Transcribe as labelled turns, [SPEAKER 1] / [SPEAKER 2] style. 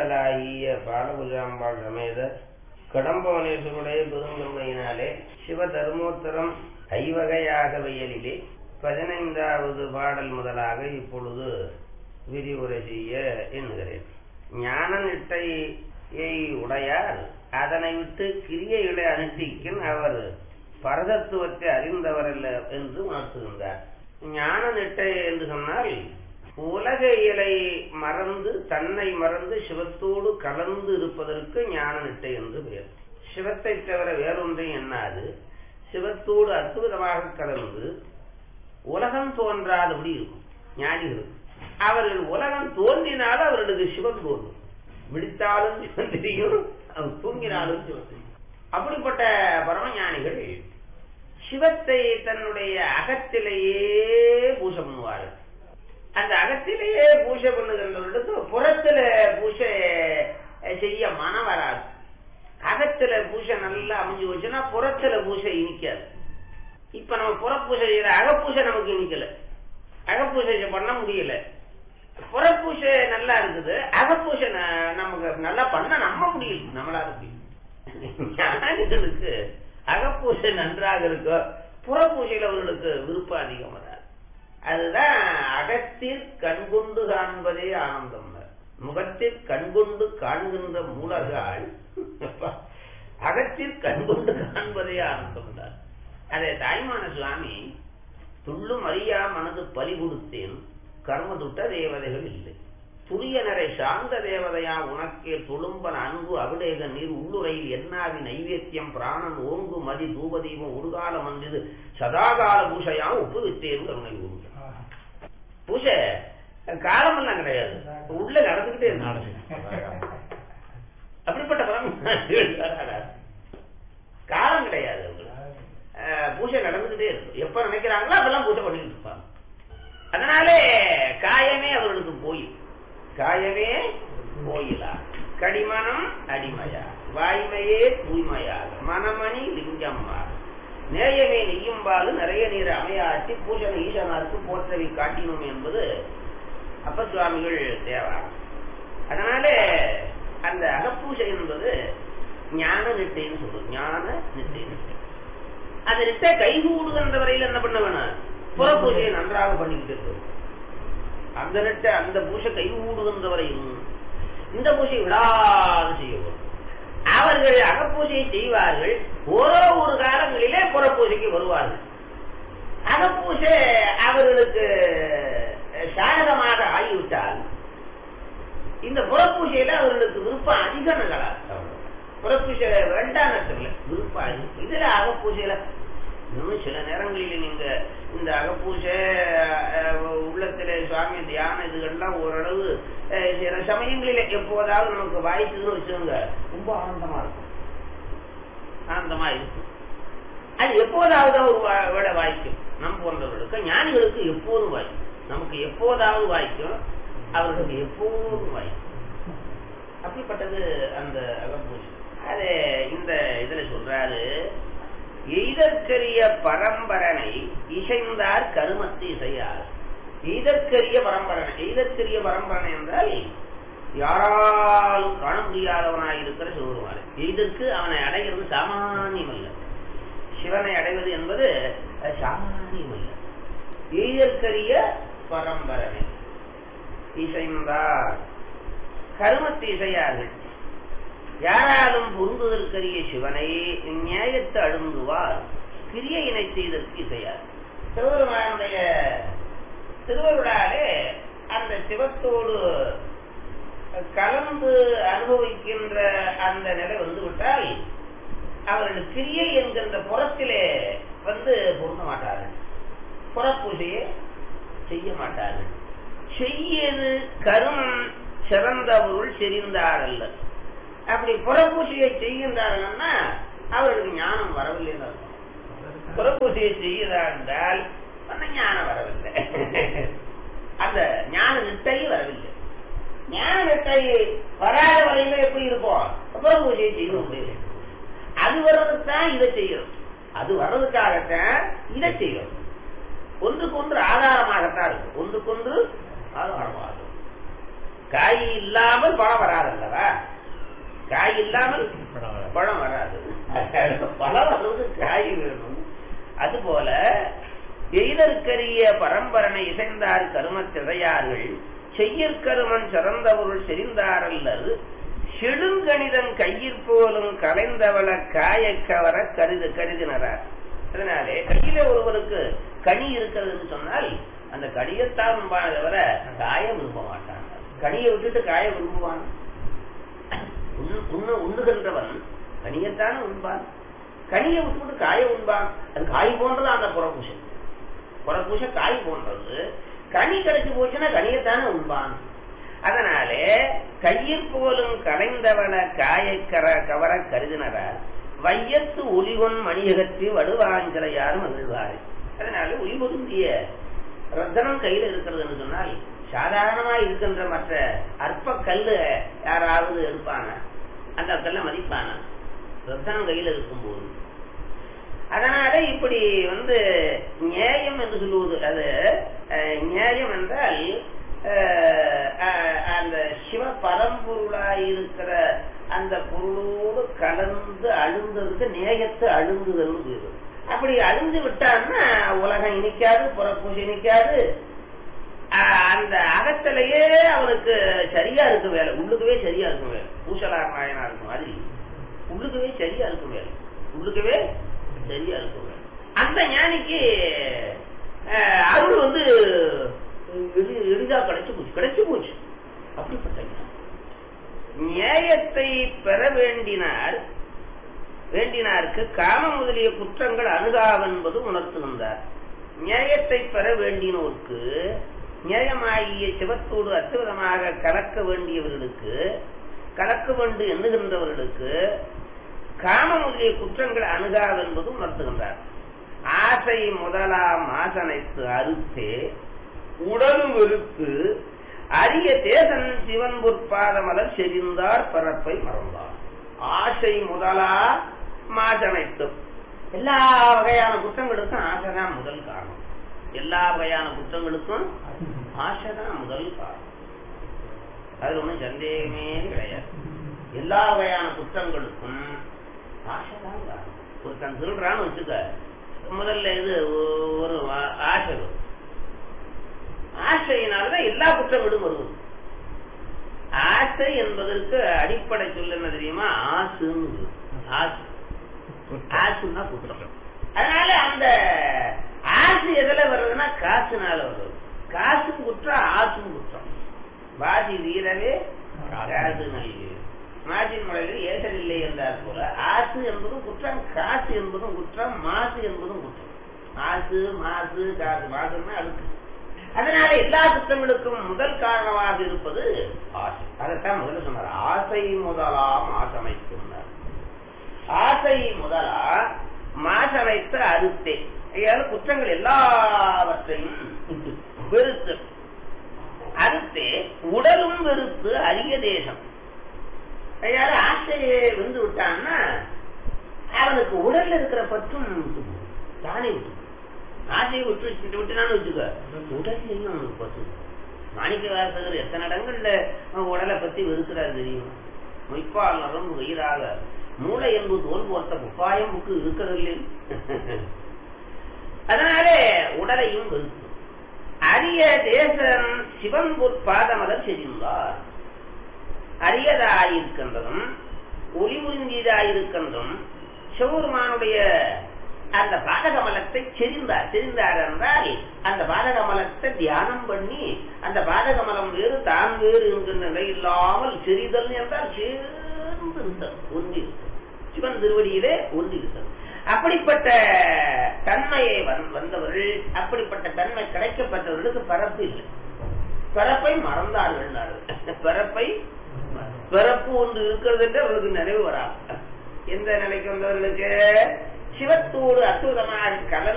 [SPEAKER 1] திருமகளாகிய பாலகுஜாம்பாள் சமேத கடம்பவனேஸ்வருடைய பெருந்தன்மையினாலே சிவ தர்மோத்தரம் ஐவகையாக வயலிலே பதினைந்தாவது பாடல் முதலாக இப்பொழுது விரிவுரை செய்ய எண்ணுகிறேன் ஞான நிட்டையை உடையார் அதனை விட்டு கிரியைகளை அனுஷ்டிக்கின் அவர் பரதத்துவத்தை அறிந்தவர் அல்ல என்று உணர்த்துகின்றார் ஞான நிட்டை என்று சொன்னால் உலக இயலை மறந்து தன்னை மறந்து சிவத்தோடு கலந்து இருப்பதற்கு ஞான நிட்டை என்று பெயர் சிவத்தை தவிர வேறொன்றையும் எண்ணாது சிவத்தோடு அற்புதமாக கலந்து உலகம் தோன்றாதபடி இருக்கும் ஞானிகள் அவர்கள் உலகம் தோன்றினாலும் அவர்களுக்கு சிவம் தோன்றும் விழித்தாலும் சிவன் தெரியும் அவர் தூங்கினாலும் சிவம் தெரியும் அப்படிப்பட்ட பரமஞானிகள் சிவத்தை தன்னுடைய அகத்திலேயே பூஜை பண்ணுவார்கள் அந்த அகத்திலேயே பூஜை பண்ணுகின்றவர்களுக்கு புறத்துல பூஜை செய்ய மனம் வராது அகத்துல பூஜை நல்லா அமைஞ்சு வச்சுன்னா புறத்துல பூஜை இனிக்காது இப்ப நம்ம புறப்பூஜை செய்யற அகப்பூஜை நமக்கு இனிக்கல அகப்பூஜை பண்ண முடியல புறப்பூஜை நல்லா இருக்குது அகப்பூஜை நமக்கு நல்லா பண்ண நம்ப முடியல நம்மளால முடியும் ஞானிகளுக்கு அகப்பூஜை நன்றாக இருக்கோ புறப்பூஜையில் அவர்களுக்கு விருப்பம் அதிகம் வராது அதுதான் அகத்தில் கண்கொண்டு காண்பதே ஆனந்தம் முகத்தில் கண்கொண்டு காண்கின்ற மூலகால் அகத்தில் கண்கொண்டு காண்பதே ஆனந்தம் தான் அதே தாய்மான சுவாமி துள்ளும் அறியா மனது பலி கொடுத்தேன் கர்ம துட்ட தேவதைகள் இல்லை துரியனரை சார்ந்த தேவதையா உனக்கே துளும்பன் அன்பு அபிடேக நீர் உள்ளுரையில் என்னாவி நைவேத்தியம் பிராணன் ஓங்கு மதி தூபதீபம் உருகாலம் வந்தது சதாகால பூஷையா ஒப்பு விட்டேன் கருணை உண்டு பூஜை காலமெல்லாம் கிடையாது உள்ள நடந்துகிட்டே அப்படிப்பட்ட காலம் கிடையாது பூஜை நடந்துகிட்டே இருக்கும் எப்ப நினைக்கிறாங்களோ அதெல்லாம் பூஜை பண்ணிட்டு இருப்பாங்க அதனாலே காயமே அவர்களுக்கு போயில் காயமே போயிலா கடிமனம் அடிமையா வாய்மையே தூய்மையாக மனமணி லிங்கம்மா நேயமே நெய்யும்பாலு நிறைய நீர் அமையாட்டி பூஜனை ஈசனாருக்கு போற்றவை காட்டினோம் என்பது அப்ப சுவாமிகள் தேவா அதனால அந்த அகப்பூஜை என்பது ஞான நிட்டைன்னு சொல்லுவோம் ஞான நிட்டை அந்த நிட்டை கைகூடுகின்ற வரையில் என்ன பண்ண வேணும் புற பூஜையை நன்றாக பண்ணிக்கிட்டு இருக்கணும் அந்த நெட்டை அந்த பூஜை கைகூடுகின்ற வரையும் இந்த பூஜை விடாது செய்யணும் அவர்கள் அகப்பூஜையை செய்வார்கள் ஓரோ ஒரு காலங்களிலே புறப்பூஜைக்கு வருவார்கள் அகப்பூஜை அவர்களுக்கு சாதகமாக ஆகிவிட்டால் இந்த புறப்பூஜையில அவர்களுக்கு விருப்பம் அதிகம் நகலா புறப்பூஜை வேண்டாம் விருப்பம் இதுல அகப்பூஜையில இன்னும் சில நேரங்களில் நீங்க இந்த அகப்பூஜை உள்ளத்துல சுவாமி தியான இதுகள்லாம் ஓரளவு சில சமயங்களில எப்போதாவது நமக்கு வாய்க்குன்னு வச்சுருங்க ரொம்ப ஆனந்தமா இருக்கும் ஆனந்தமா இருக்கும் அது எப்போதாவது ஒரு விட வாய்க்கும் நம் போன்றவர்களுக்கு ஞானிகளுக்கு எப்போதும் வாய்க்கும் நமக்கு எப்போதாவது வாய்க்கும் அவர்களுக்கு எப்போதும் வாய்க்கும் அப்படிப்பட்டது அந்த அகப்பூஜை அது இந்த இதுல சொல்றாரு எய்தற்கரிய பரம்பரனை இசைந்தார் கருமத்து இசையார் எய்தற்கரிய பரம்பரனை எய்தற்கரிய பரம்பரனை என்றால் யாராலும் காண முடியாதவனாய் இருக்கிற சிவருமாறு எய்தற்கு அவனை அடைகிறது சாமானியம் அல்ல சிவனை அடைவது என்பது சாமானியம் அல்ல எய்தற்கரிய பரம்பரனை இசைந்தார் கருமத்து இசையார்கள் யாராலும் பொருந்துதற்கரிய சிவனை நியாயத்தை அழுந்துவார் கிரியையினை செய்தற்கு இசையார் சிவபெருமானுடைய திருவருடாலே அந்த சிவத்தோடு கலந்து அனுபவிக்கின்ற அந்த நிலை வந்து விட்டால் அவர்கள் கிரியை என்கின்ற புறத்திலே வந்து பொருந்த மாட்டார்கள் புறப்பூஜையை செய்ய மாட்டார்கள் செய்யது கரும் சிறந்த பொருள் செறிந்தார் அல்ல அப்படி புறப்பூசியை செய்கின்றார்கள்னா அவர்களுக்கு ஞானம் வரவில்லை புறப்பூசியை செய்கிறார் என்றால் ஞானம் வரவில்லை அந்த ஞான நிட்டையும் வரவில்லை ஞான நிட்டை வராத வரையில எப்படி இருக்கும் புறப்பூசியை செய்ய முடியல அது வர்றதுக்கு தான் இதை செய்யணும் அது வர்றதுக்காகத்தான் இதை செய்யணும் ஒன்றுக்கொன்று ஆதாரமாகத்தான் இருக்கும் ஒன்றுக்கொன்று ஆதாரமாக காய் இல்லாமல் பழம் வராது அல்லவா காய் இல்லாமல் பழம் வராது பழம் வர்றது காய் வேணும் அதுபோல எய்தற்கரிய பரம்பரனை இசைந்தார் கருமத்திழையார்கள் செய்யற்கருமன் சிறந்தவருள் செறிந்தாரல்லர் செழுங்கணிதன் கையிற் போலும் கலைந்தவள காயக்கவர கருது கருதினரார் அதனாலே கையில ஒருவருக்கு கனி இருக்கிறதுன்னு சொன்னால் அந்த கனியத்தான் விரும்பான தவிர காய விரும்ப மாட்டான் கனியை விட்டுட்டு காய விரும்புவான் உண்ணு- உண்ணு- உண்ணுகின்றவன் கனியத்தானே உண்பான் கனியை விட்டுவிட்டு காய உண்பான் அது காய் போன்றது அந்த புறப்பூசை புறப்பூசை காய் போன்றது கனி கிடைச்சு போச்சுன்னா கனியத்தானே உண்பான் அதனாலே கையிற் போலும் கலைந்தவன காயக்கர கவர கருதினரார் வையத்து ஒளிவன் மணியகற்றி வடுவாஞ்சலையார் மகிழ்வாரு அதனால ஒளி பொருந்திய ரத்தனம் கையில இருக்கிறதுன்னு சொன்னால் சாதாரணமா இருக்கின்ற மற்ற அற்ப கல்லு யாராவது எடுப்பானா அந்த கல்ல மதிப்பானா ரத்தனம் கையில இருக்கும்போது அதனால இப்படி வந்து நியாயம் என்று சொல்லுவது அது அஹ், நியாயம் என்றால் அஹ், அஹ், அந்த சிவ பரம்பொருளாய் இருக்கிற அந்த பொருளோடு கலந்து அழுந்ததுக்கு நேயத்து அழுந்துதல் பேரு அப்படி அழுந்து விட்டான்னா உலகம் இனிக்காது புறப்பூசி இனிக்காது அஹ், அந்த அகத்திலேயே அவனுக்கு சரியா இருக்கும் வேலை உள்ளுக்கவே சரியா இருக்கும் வேலை பூசலார் நாயனா இருக்கும் மாதிரி உள்ளுக்கவே சரியா இருக்கும் வேலை உள்ளுக்கவே சரியா இருக்கும் வேலை அந்த ஞானிக்கு அஹ், அருள் வந்து எளி- எளிதா கிடைச்சு போச்சு கிடைச்சு போச்சு அப்படிப்பட்ட ஞானம் நியாயத்தை பெற வேண்டினார் வேண்டினாருக்கு காம முதலிய குற்றங்கள் அணுகாவென்பது உணர்த்துகின்றார் நியாயத்தை பெற வேண்டினோருக்கு நியாயமாகிய சிவத்தோடு அற்புதமாக கலக்க வேண்டியவர்களுக்கு கலக்க வேண்டு எண்ணுகின்றவர்களுக்கு காம முதலிய குற்றங்கள் அணுகாவென்பது உணர்த்துகின்றார் ஆசை முதலாம் ஆசனைத்து அறுத்தே உடல் வெறுத்து அரிய தேசன் சிவன் பொற்பாத மலர் செறிந்தார் பரப்பை மறந்தார் ஆசை முதலா மாசனைத்தும் எல்லா வகையான குற்றங்களுக்கும் ஆசைதான் முதல் காரணம் எல்லா வகையான குற்றங்களுக்கும் ஆசைதான் முதல் காரணம் அதுல ஒண்ணும் சந்தேகமே கிடையாது எல்லா வகையான குற்றங்களுக்கும் ஆசைதான் காரணம் ஒருத்தன் திருடுறான்னு வச்சுக்க முதல்ல இது ஒ- ஒரு ஆ- ஆசை வரும் ஆசையினால்தான் எல்லா குற்றங்களும் வருவது ஆசை என்பதற்கு அடிப்படை சொல் என்ன தெரியுமா ஆசுன்னு ஆசு ஆசுன்னா குற்றம் அதனால அந்த ஆசு எதுல வர்றதுன்னா காசுனால வருது காசும் குற்றம் ஆசும் குற்றம் வாதி வீரவே காசு நல்கு மாசின் முறையில் ஏசல் இல்லை என்றார் போல ஆசு என்பதும் குற்றம் காசு என்பதும் குற்றம் மாசு என்பதும் குற்றம் ஆசு மாசு காசு மாசுன்னா அழுக்கு அதனால எல்லா குற்றங்களுக்கும் முதல் காரணமாக இருப்பது ஆசை அதைத்தான் முதல்ல சொன்னார் ஆசை முதலாம் ஆசமைத்துள்ளார் ஆசை முதலா மாசமைத்த அறுத்தே ஐயாவது குற்றங்கள் எல்லாவற்றையும் வெறுத்து அறுத்தே உடலும் வெறுத்து அரிய தேசம் ஐயாவது ஆசையை விழுந்து விட்டான்னா அவனுக்கு உடல்ல இருக்கிற பற்றும் விட்டு போகும். தானே விட்டு போகும். ஆசையை விட்டு விட்டு விட்டுனான்னு வச்சுக்க உடல்லையும் அவனுக்கு பற்று மாணிக்க வாசகர் எத்தனை இடங்கள்ல அவன் உடலை பத்தி வெறுக்கிறார் தெரியும் மொய்ப்பால் நரம்பு வயிறாக மூளை என்பது தோல் போர்த்த உப்பாயம் புக்கு இருக்கிறதில்லை அதனாலே உடலையும் வெறுத்து அரிய தேசன் சிவன் பாதமலர் செறிந்தார் அரியதாயிருக்கின்றதும் ஒளி முறிந்ததாயிருக்கின்றும் சிவபெருமானுடைய அந்த பாதகமலத்தை செறிந்தார் செறிந்தார் என்றால் அந்த பாதகமலத்தை தியானம் பண்ணி அந்த பாதகமலம் வேறு தான் வேறு என்கின்ற நிலை இல்லாமல் செறிதல் என்றால் சேர்ந்து இருந்தது ஒன்றி சிவன் திருவடியிலே ஒன்றி இருந்தது அப்படிப்பட்ட தன்மையை வந்- வந்தவர்கள் அப்படிப்பட்ட தன்மை கிடைக்கப்பட்டவர்களுக்கு பரப்பு இல்லை பிறப்பை மறந்தார்கள் பிறப்பை பிறப்பு ஒன்று இருக்கிறது என்று அவர்களுக்கு நினைவு வராது எந்த நிலைக்கு வந்தவர்களுக்கு சிவத்தோடு அற்புதமாக கலந்து